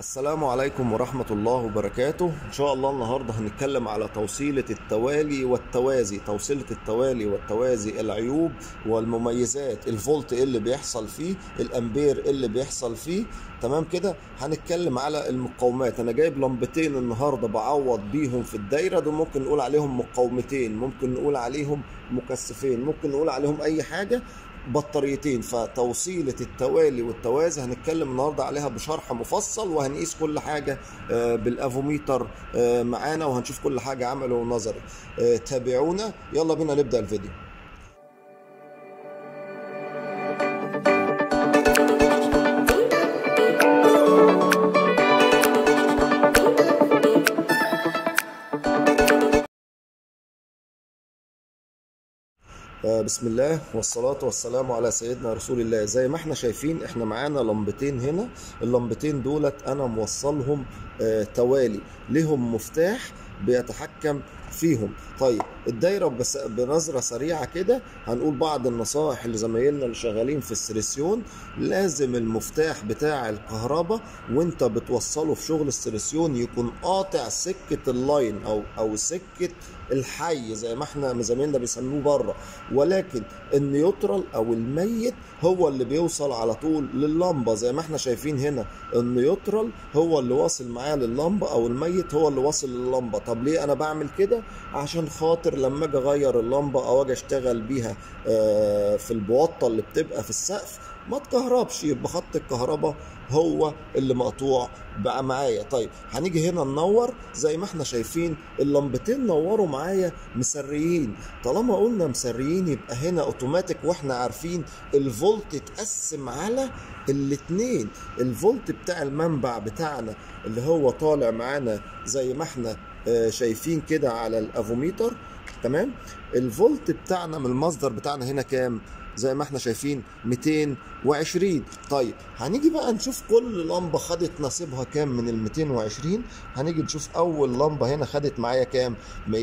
السلام عليكم ورحمة الله وبركاته إن شاء الله النهاردة هنتكلم على توصيلة التوالي والتوازي توصيلة التوالي والتوازي العيوب والمميزات الفولت إيه اللي بيحصل فيه الأمبير إيه اللي بيحصل فيه تمام كده هنتكلم على المقاومات أنا جايب لمبتين النهاردة بعوض بيهم في الدايرة دول ممكن نقول عليهم مقاومتين ممكن نقول عليهم مكثفين ممكن نقول عليهم أي حاجة بطاريتين فتوصيلة التوالي والتوازي هنتكلم النهاردة عليها بشرح مفصل وهنقيس كل حاجة آه، بالافوميتر آه، معانا وهنشوف كل حاجة عملي ونظري آه، تابعونا يلا بينا نبدأ الفيديو آه، بسم الله والصلاة والسلام على سيدنا رسول الله زي ما احنا شايفين احنا معانا لمبتين هنا اللمبتين دولت انا موصلهم آه، توالي لهم مفتاح بيتحكم فيهم طيب الدايره بس بنظره سريعه كده هنقول بعض النصائح اللي زمايلنا اللي شغالين في السريسيون لازم المفتاح بتاع الكهرباء وانت بتوصله في شغل السريسيون يكون قاطع سكه اللاين او او سكه الحي زي ما احنا زمايلنا بيسموه بره ولكن النيوترال او الميت هو اللي بيوصل على طول لللمبه زي ما احنا شايفين هنا النيوترال هو اللي واصل معايا لللمبه او الميت هو اللي واصل لللمبه طب ليه انا بعمل كده عشان خاطر لما اجي اغير اللمبه او اجي اشتغل بيها آه، في البوطه اللي بتبقى في السقف ما تكهربش يبقى خط الكهرباء هو اللي مقطوع بقى معايا طيب هنيجي هنا ننور زي ما احنا شايفين اللمبتين نوروا معايا مسريين طالما قلنا مسريين يبقى هنا اوتوماتيك واحنا عارفين الفولت اتقسم على الاتنين الفولت بتاع المنبع بتاعنا اللي هو طالع معانا زي ما احنا آه، شايفين كده على الافوميتر تمام الفولت بتاعنا من المصدر بتاعنا هنا كام زي ما احنا شايفين 220 طيب هنيجي بقى نشوف كل لمبه خدت نصيبها كام من ال 220 هنيجي نشوف اول لمبه هنا خدت معايا كام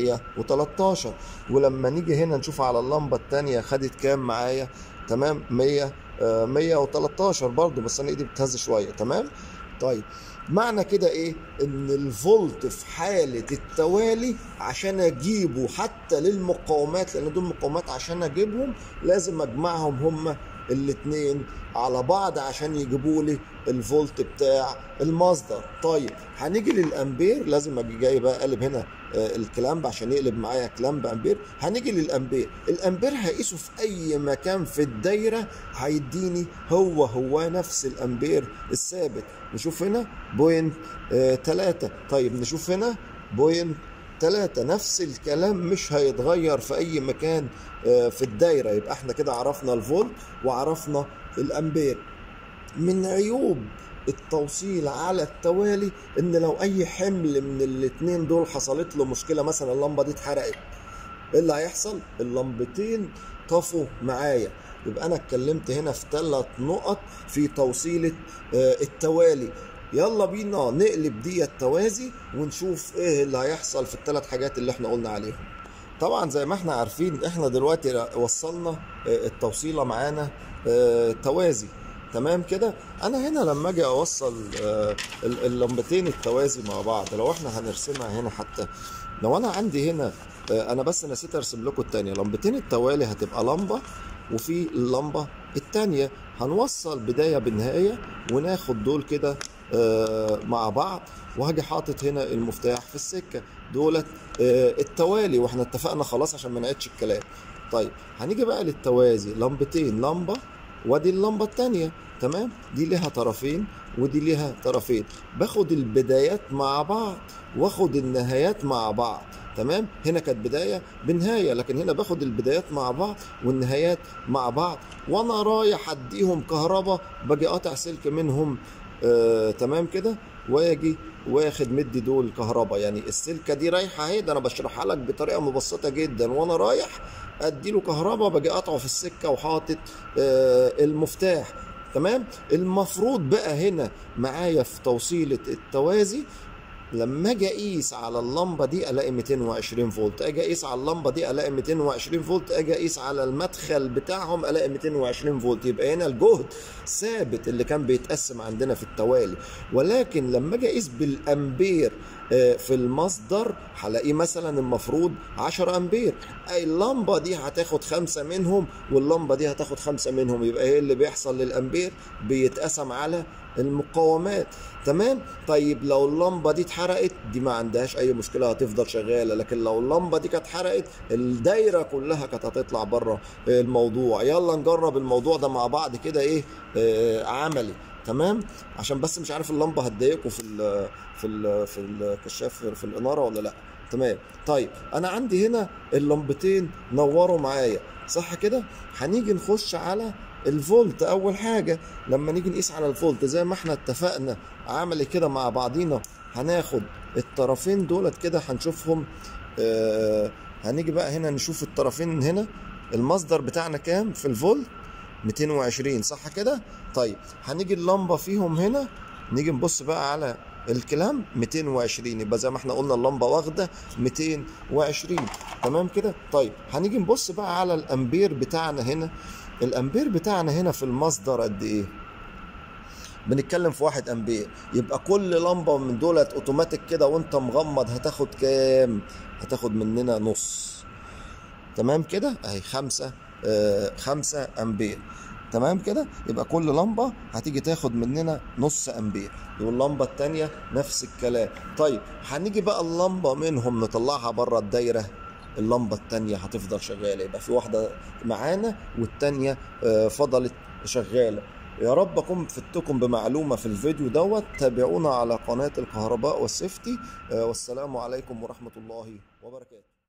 113 ولما نيجي هنا نشوف على اللمبه الثانيه خدت كام معايا تمام 100 آه، 113 برضو بس انا ايدي بتهز شويه تمام طيب معنى كده ايه ان الفولت في حالة التوالي عشان اجيبه حتى للمقاومات لان دول مقاومات عشان اجيبهم لازم اجمعهم هما الاتنين على بعض عشان يجيبوا لي الفولت بتاع المصدر طيب هنيجي للامبير لازم اجي جاي بقى قلب هنا آه، الكلامب عشان يقلب معايا كلامب امبير هنيجي للامبير الامبير هقيسه في اي مكان في الدايره هيديني هو هو نفس الامبير الثابت نشوف هنا بوينت آه، تلاتة طيب نشوف هنا بوينت تلاتة نفس الكلام مش هيتغير في اي مكان آه، في الدايره يبقى احنا كده عرفنا الفولت وعرفنا الامبير من عيوب التوصيل على التوالي ان لو اي حمل من الاتنين دول حصلت له مشكله مثلا اللمبه دي اتحرقت ايه اللي هيحصل اللمبتين طفوا معايا يبقى انا اتكلمت هنا في ثلاث نقط في توصيله آه، التوالي يلا بينا نقلب دي التوازي ونشوف ايه اللي هيحصل في الثلاث حاجات اللي احنا قلنا عليهم طبعا زي ما احنا عارفين احنا دلوقتي وصلنا آه، التوصيله معانا آه، توازي تمام كده انا هنا لما اجي اوصل آه، ال- اللمبتين التوازي مع بعض لو احنا هنرسمها هنا حتى لو انا عندي هنا آه، انا بس نسيت ارسم لكم التانية لمبتين التوالي هتبقى لمبة وفي اللمبة التانية هنوصل بداية بنهاية وناخد دول كده آه، مع بعض وهاجي حاطط هنا المفتاح في السكة دولت آه، التوالي واحنا اتفقنا خلاص عشان ما نعيدش الكلام طيب هنيجي بقى للتوازي لمبتين لمبة وادي اللمبة التانية تمام دي ليها طرفين ودي ليها طرفين باخد البدايات مع بعض واخد النهايات مع بعض تمام هنا كانت بداية بنهاية لكن هنا باخد البدايات مع بعض والنهايات مع بعض وانا رايح اديهم كهرباء باجي قاطع سلك منهم آه تمام كده واجي واخد مدي دول كهرباء يعني السلكه دي رايحه اهي ده انا بشرحها لك بطريقه مبسطه جدا وانا رايح اديله كهرباء باجي قاطعه في السكه وحاطط آه المفتاح تمام المفروض بقى هنا معايا في توصيله التوازي لما اجي اقيس على اللمبه دي الاقي 220 فولت اجي اقيس على اللمبه دي الاقي 220 فولت اجي اقيس على المدخل بتاعهم الاقي 220 فولت يبقى هنا الجهد ثابت اللي كان بيتقسم عندنا في التوالي ولكن لما اجي اقيس بالامبير في المصدر هلاقيه مثلا المفروض 10 امبير اي اللمبه دي هتاخد خمسه منهم واللمبه دي هتاخد خمسه منهم يبقى ايه اللي بيحصل للامبير بيتقسم على المقاومات تمام طيب لو اللمبه دي اتحرقت دي ما عندهاش اي مشكله هتفضل شغاله لكن لو اللمبه دي كانت اتحرقت الدايره كلها كانت هتطلع بره الموضوع يلا نجرب الموضوع ده مع بعض كده ايه آه عملي تمام عشان بس مش عارف اللمبه هتضايقكم في ال في ال في الكشاف في الاناره ولا لا تمام طيب انا عندي هنا اللمبتين نوروا معايا صح كده هنيجي نخش على الفولت اول حاجه لما نيجي نقيس على الفولت زي ما احنا اتفقنا عملي كده مع بعضينا هناخد الطرفين دولت كده هنشوفهم آه هنيجي بقى هنا نشوف الطرفين هنا المصدر بتاعنا كام في الفولت 220 صح كده طيب هنيجي اللمبه فيهم هنا نيجي نبص بقى على الكلام 220 يبقى زي ما احنا قلنا اللمبه واخده 220 تمام كده طيب هنيجي نبص بقى على الامبير بتاعنا هنا الامبير بتاعنا هنا في المصدر قد ايه بنتكلم في واحد امبير يبقى كل لمبه من دولت اوتوماتيك كده وانت مغمض هتاخد كام هتاخد مننا نص تمام كده اهي خمسة آه خمسة امبير تمام كده يبقى كل لمبة هتيجي تاخد مننا نص امبير واللمبة التانية نفس الكلام طيب هنيجي بقى اللمبة منهم نطلعها بره الدايرة اللمبة التانية هتفضل شغالة يبقى في واحدة معانا والتانية آه فضلت شغالة يا رب اكون فدتكم بمعلومه في الفيديو دوت تابعونا على قناه الكهرباء والسيفتي آه والسلام عليكم ورحمه الله وبركاته